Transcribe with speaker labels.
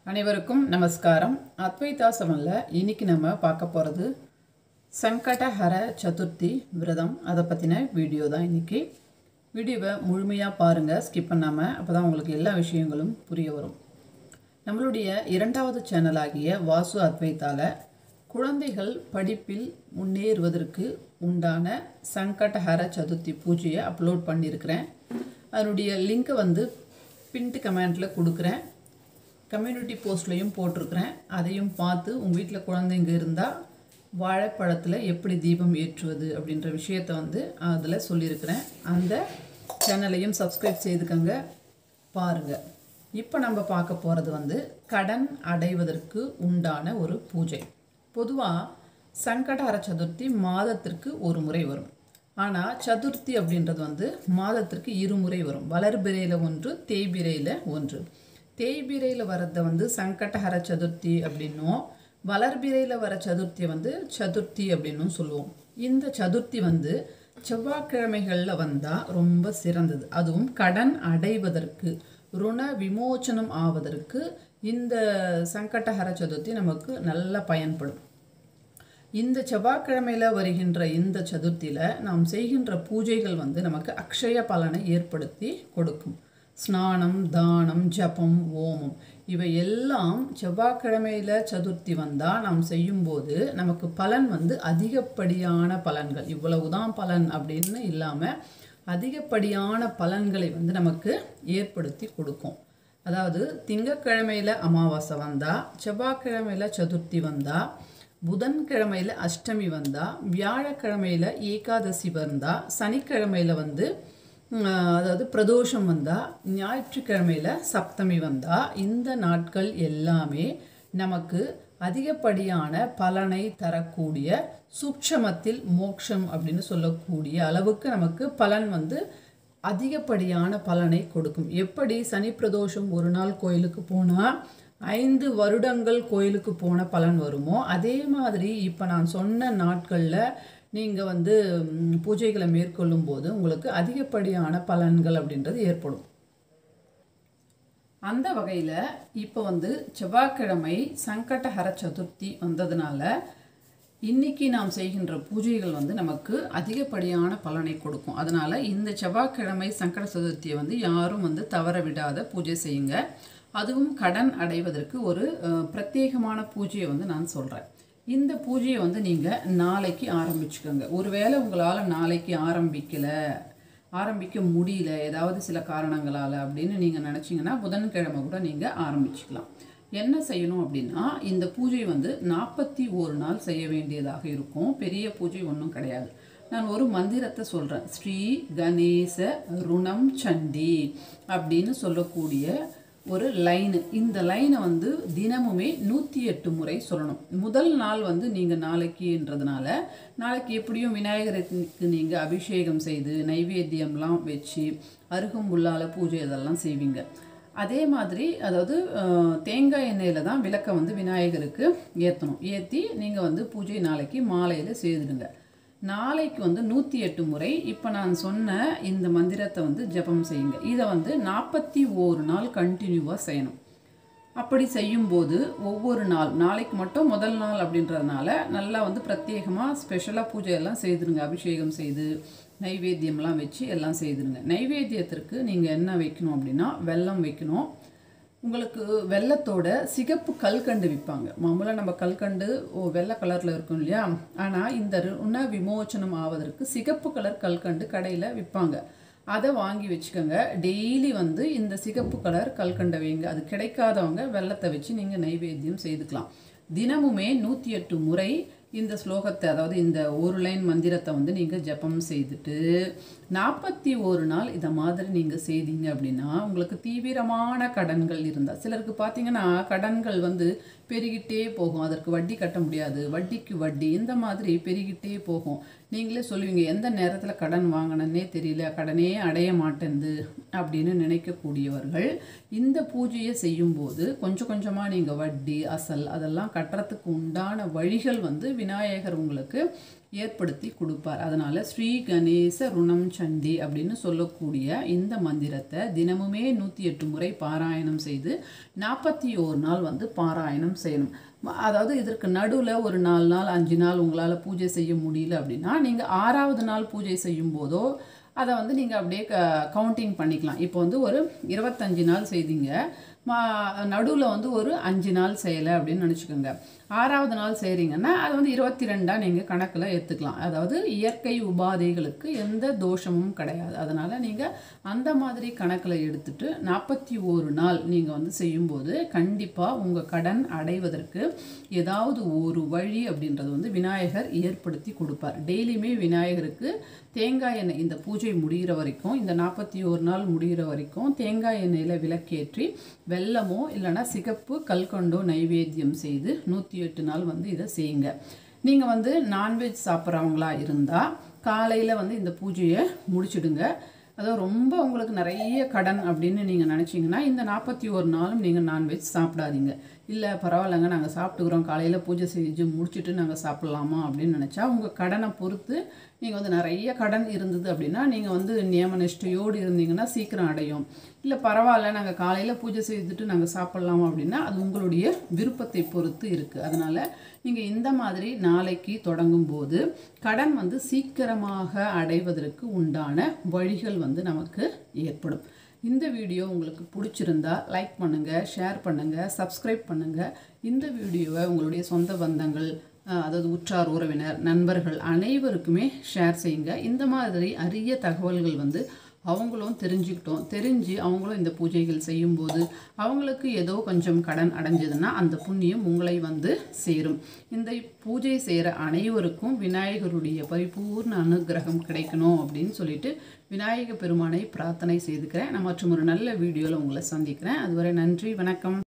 Speaker 1: அனைவருக்கும் நமஸ்காரம் அத்வைதா சமல்ல இன்னைக்கு நம்ம பார்க்க போகிறது சங்கடஹர சதுர்த்தி விரதம் அதை பற்றின வீடியோ தான் இன்னைக்கு வீடியோவை முழுமையாக பாருங்கள் ஸ்கிப் பண்ணாமல் அப்போ தான் உங்களுக்கு எல்லா விஷயங்களும் புரிய வரும் நம்மளுடைய இரண்டாவது சேனலாகிய வாசு அத்வைத்தால குழந்தைகள் படிப்பில் முன்னேறுவதற்கு உண்டான சங்கடஹர சதுர்த்தி பூஜையை அப்லோட் பண்ணியிருக்கிறேன் அதனுடைய லிங்க்கை வந்து பின்ட்டு கமெண்ட்டில் கொடுக்குறேன் கம்யூனிட்டி போஸ்ட்லேயும் போட்டிருக்கிறேன் அதையும் பார்த்து உங்கள் வீட்டில் குழந்தைங்க இருந்தால் வாழைப்பழத்தில் எப்படி தீபம் ஏற்றுவது அப்படின்ற விஷயத்தை வந்து அதில் சொல்லியிருக்கிறேன் அந்த சேனலையும் சப்ஸ்கிரைப் செய்துக்கங்க பாருங்கள் இப்போ நம்ம பார்க்க போகிறது வந்து கடன் அடைவதற்கு உண்டான ஒரு பூஜை பொதுவாக சங்கடஹர சதுர்த்தி மாதத்திற்கு ஒரு முறை வரும் ஆனால் சதுர்த்தி அப்படின்றது வந்து மாதத்திற்கு இருமுறை வரும் வளர்பிறையில் ஒன்று தேய்பிறையில் ஒன்று தேய்பிறையில் வரதை வந்து சங்கடஹர சதுர்த்தி அப்படின்னும் வளர்பிறையில் வர சதுர்த்தியை வந்து சதுர்த்தி அப்படின்னும் சொல்லுவோம் இந்த சதுர்த்தி வந்து செவ்வாய்க்கிழமைகளில் வந்தால் ரொம்ப சிறந்தது அதுவும் கடன் அடைவதற்கு ருண விமோச்சனம் ஆவதற்கு இந்த சங்கடஹர சதுர்த்தி நமக்கு நல்ல பயன்படும் இந்த செவ்வாய்க்கிழமையில் வருகின்ற இந்த சதுர்த்தியில் நாம் செய்கின்ற பூஜைகள் வந்து நமக்கு அக்ஷய பலனை ஏற்படுத்தி கொடுக்கும் ஸ்நானம் தானம் ஜபம் ஓமம் இவை எல்லாம் செவ்வாய்க்கிழமையில் சதுர்த்தி வந்தால் நாம் செய்யும்போது நமக்கு பலன் வந்து அதிகப்படியான பலன்கள் இவ்வளவுதான் பலன் அப்படின்னு இல்லாமல் அதிகப்படியான பலன்களை வந்து நமக்கு ஏற்படுத்தி கொடுக்கும் அதாவது திங்கக்கிழமையில் அமாவாசை வந்தால் செவ்வாய்க்கிழமையில் சதுர்த்தி வந்தால் புதன்கிழமையில் அஷ்டமி வந்தால் வியாழக்கிழமையில் ஏகாதசி வந்தால் சனிக்கிழமையில் வந்து அதாவது பிரதோஷம் வந்தால் ஞாயிற்றுக்கிழமையில் சப்தமி வந்தால் இந்த நாட்கள் எல்லாமே நமக்கு அதிகப்படியான பலனை தரக்கூடிய சூட்சமத்தில் மோட்சம் அப்படின்னு சொல்லக்கூடிய அளவுக்கு நமக்கு பலன் வந்து அதிகப்படியான பலனை கொடுக்கும் எப்படி சனி பிரதோஷம் ஒரு நாள் கோயிலுக்கு போனால் ஐந்து வருடங்கள் கோயிலுக்கு போன பலன் வருமோ அதே மாதிரி இப்போ நான் சொன்ன நாட்களில் நீங்கள் வந்து பூஜைகளை மேற்கொள்ளும் போது உங்களுக்கு அதிகப்படியான பலன்கள் அப்படின்றது ஏற்படும் அந்த வகையில் இப்போ வந்து செவ்வாய்க்கிழமை சங்கடஹர சதுர்த்தி வந்ததுனால இன்னைக்கு நாம் செய்கின்ற பூஜைகள் வந்து நமக்கு அதிகப்படியான பலனை கொடுக்கும் அதனால் இந்த செவ்வாய்க்கிழமை சங்கட சதுர்த்தியை வந்து யாரும் வந்து தவற விடாத பூஜை செய்யுங்க அதுவும் கடன் அடைவதற்கு ஒரு பிரத்யேகமான பூஜையை வந்து நான் சொல்கிறேன் இந்த பூஜையை வந்து நீங்கள் நாளைக்கு ஆரம்பிச்சுக்கோங்க ஒருவேளை உங்களால் நாளைக்கு ஆரம்பிக்கலை ஆரம்பிக்க முடியல ஏதாவது சில காரணங்களால் அப்படின்னு நீங்கள் நினச்சிங்கன்னா புதன்கிழமை கூட நீங்கள் ஆரம்பிச்சுக்கலாம் என்ன செய்யணும் அப்படின்னா இந்த பூஜை வந்து நாற்பத்தி ஒரு நாள் செய்ய வேண்டியதாக இருக்கும் பெரிய பூஜை ஒன்றும் கிடையாது நான் ஒரு மந்திரத்தை சொல்கிறேன் ஸ்ரீ கணேச ருணம் சண்டி அப்படின்னு சொல்லக்கூடிய ஒரு லைனு இந்த லைனை வந்து தினமுமே நூற்றி எட்டு முறை சொல்லணும் முதல் நாள் வந்து நீங்கள் நாளைக்குன்றதுனால நாளைக்கு எப்படியும் விநாயகருக்கு நீங்கள் அபிஷேகம் செய்து நைவேத்தியம்லாம் வச்சு அருகம்புல்லால் பூஜை இதெல்லாம் செய்வீங்க அதே மாதிரி அதாவது தேங்காய் எண்ணெயில் தான் விளக்கை வந்து விநாயகருக்கு ஏற்றணும் ஏற்றி நீங்கள் வந்து பூஜை நாளைக்கு மாலையில் செய்துடுங்க நாளைக்கு வந்து நூற்றி எட்டு முறை இப்போ நான் சொன்ன இந்த மந்திரத்தை வந்து ஜபம் செய்யுங்க இதை வந்து நாற்பத்தி ஓரு நாள் கண்டினியூவாக செய்யணும் அப்படி செய்யும்போது ஒவ்வொரு நாள் நாளைக்கு மட்டும் முதல் நாள் அப்படின்றதுனால நல்லா வந்து பிரத்யேகமாக ஸ்பெஷலாக பூஜையெல்லாம் செய்துருங்க அபிஷேகம் செய்து நைவேத்தியம்லாம் வச்சு எல்லாம் செய்துருங்க நைவேத்தியத்திற்கு நீங்கள் என்ன வைக்கணும் அப்படின்னா வெல்லம் வைக்கணும் உங்களுக்கு வெள்ளத்தோட சிகப்பு கல்கண்டு விற்பாங்க மாமூலாக நம்ம கல்கண்டு ஓ வெள்ளை கலரில் இருக்கும் இல்லையா ஆனால் இந்த உண விமோச்சனம் ஆவதற்கு சிகப்பு கலர் கல்கண்டு கடையில் விற்பாங்க அதை வாங்கி வச்சுக்கோங்க டெய்லி வந்து இந்த சிகப்பு கலர் கல்கண்டை வைங்க அது கிடைக்காதவங்க வெள்ளத்தை வச்சு நீங்கள் நைவேத்தியம் செய்துக்கலாம் தினமுமே நூற்றி எட்டு முறை இந்த ஸ்லோகத்தை அதாவது இந்த ஒரு லைன் மந்திரத்தை வந்து நீங்கள் ஜபம் செய்துட்டு நாற்பத்தி ஒரு நாள் இதை மாதிரி நீங்கள் செய்தீங்க அப்படின்னா உங்களுக்கு தீவிரமான கடன்கள் இருந்தால் சிலருக்கு பார்த்தீங்கன்னா கடன்கள் வந்து பெருகிட்டே போகும் அதற்கு வட்டி கட்ட முடியாது வட்டிக்கு வட்டி இந்த மாதிரி பெருகிட்டே போகும் நீங்களே சொல்லுவீங்க எந்த நேரத்தில் கடன் வாங்கினே தெரியல கடனே அடைய மாட்டேங்குது அப்படின்னு நினைக்கக்கூடியவர்கள் இந்த பூஜையை செய்யும்போது கொஞ்சம் கொஞ்சமாக நீங்கள் வட்டி அசல் அதெல்லாம் கட்டுறதுக்கு உண்டான வழிகள் வந்து விநாயகர் உங்களுக்கு ஏற்படுத்தி கொடுப்பார் அதனால் ஸ்ரீ கணேச ருணம் சண்டி அப்படின்னு சொல்லக்கூடிய இந்த மந்திரத்தை தினமுமே நூற்றி எட்டு முறை பாராயணம் செய்து நாற்பத்தி ஓரு நாள் வந்து பாராயணம் செய்யணும் ம- அதாவது இதற்கு நடுவில் ஒரு நாலு நாள் அஞ்சு நாள் உங்களால் பூஜை செய்ய முடியல அப்படின்னா நீங்கள் ஆறாவது நாள் பூஜை செய்யும் போதோ அதை வந்து நீங்கள் அப்படியே க கவுண்டிங் பண்ணிக்கலாம் இப்போ வந்து ஒரு இருபத்தஞ்சு நாள் செய்தீங்க மா நடுவில் வந்து ஒரு அஞ்சு நாள் செய்யலை அப்படின்னு நினச்சிக்கோங்க ஆறாவது நாள் செய்கிறீங்கன்னா அது வந்து இருபத்தி ரெண்டாக நீங்கள் கணக்கில் எடுத்துக்கலாம் அதாவது இயற்கை உபாதைகளுக்கு எந்த தோஷமும் கிடையாது அதனால் நீங்கள் அந்த மாதிரி கணக்கில் எடுத்துட்டு நாற்பத்தி ஒரு நாள் நீங்கள் வந்து செய்யும்போது கண்டிப்பாக உங்கள் கடன் அடைவதற்கு ஏதாவது ஒரு வழி அப்படின்றது வந்து விநாயகர் ஏற்படுத்தி கொடுப்பார் டெய்லியுமே விநாயகருக்கு தேங்காய் எண்ணெய் இந்த பூஜை முடிகிற வரைக்கும் இந்த நாற்பத்தி ஒரு நாள் முடிகிற வரைக்கும் தேங்காய் எண்ணெயில் விளக்கேற்றி வெல்லமோ இல்லைன்னா சிகப்பு கல்கண்டோ நைவேத்தியம் செய்து நூற்றி எட்டு நாள் வந்து இதை செய்யுங்க நீங்கள் வந்து நான்வெஜ் சாப்பிட்றவங்களா இருந்தால் காலையில் வந்து இந்த பூஜையை முடிச்சிடுங்க அதாவது ரொம்ப உங்களுக்கு நிறைய கடன் அப்படின்னு நீங்கள் நினச்சிங்கன்னா இந்த நாற்பத்தி ஒரு நாளும் நீங்கள் நான்வெஜ் சாப்பிடாதீங்க இல்லை பரவாயில்லைங்க நாங்கள் சாப்பிட்டுக்கிறோம் காலையில் பூஜை செஞ்சு முடிச்சுட்டு நாங்கள் சாப்பிட்லாமா அப்படின்னு நினச்சா உங்கள் கடனை பொறுத்து நீங்கள் வந்து நிறைய கடன் இருந்தது அப்படின்னா நீங்கள் வந்து நியம நிஷ்டையோடு இருந்தீங்கன்னா சீக்கிரம் அடையும் இல்லை பரவாயில்ல நாங்கள் காலையில் பூஜை செய்துட்டு நாங்கள் சாப்பிட்லாமா அப்படின்னா அது உங்களுடைய விருப்பத்தை பொறுத்து இருக்குது அதனால் நீங்கள் இந்த மாதிரி நாளைக்கு தொடங்கும் போது கடன் வந்து சீக்கிரமாக அடைவதற்கு உண்டான வழிகள் வந்து நமக்கு ஏற்படும் இந்த வீடியோ உங்களுக்கு பிடிச்சிருந்தா லைக் பண்ணுங்கள் ஷேர் பண்ணுங்கள் சப்ஸ்கிரைப் பண்ணுங்கள் இந்த வீடியோவை உங்களுடைய சொந்த பந்தங்கள் அஹ், அதாவது உற்றார் உறவினர் நண்பர்கள் அனைவருக்குமே ஷேர் செய்யுங்க இந்த மாதிரி அரிய தகவல்கள் வந்து அவங்களும் தெரிஞ்சுக்கிட்டோம் தெரிஞ்சு அவங்களும் இந்த பூஜைகள் செய்யும்போது அவங்களுக்கு ஏதோ கொஞ்சம் கடன் அடைஞ்சதுன்னா அந்த புண்ணியம் உங்களை வந்து சேரும் இந்த பூஜை செய்கிற அனைவருக்கும் விநாயகருடைய பரிபூர்ண அனுக்கிரகம் கிடைக்கணும் அப்படின்னு சொல்லிட்டு விநாயக பெருமானை பிரார்த்தனை செய்துக்கிறேன் நான் மற்றும் ஒரு நல்ல வீடியோவில் உங்களை சந்திக்கிறேன் அதுவரை நன்றி வணக்கம்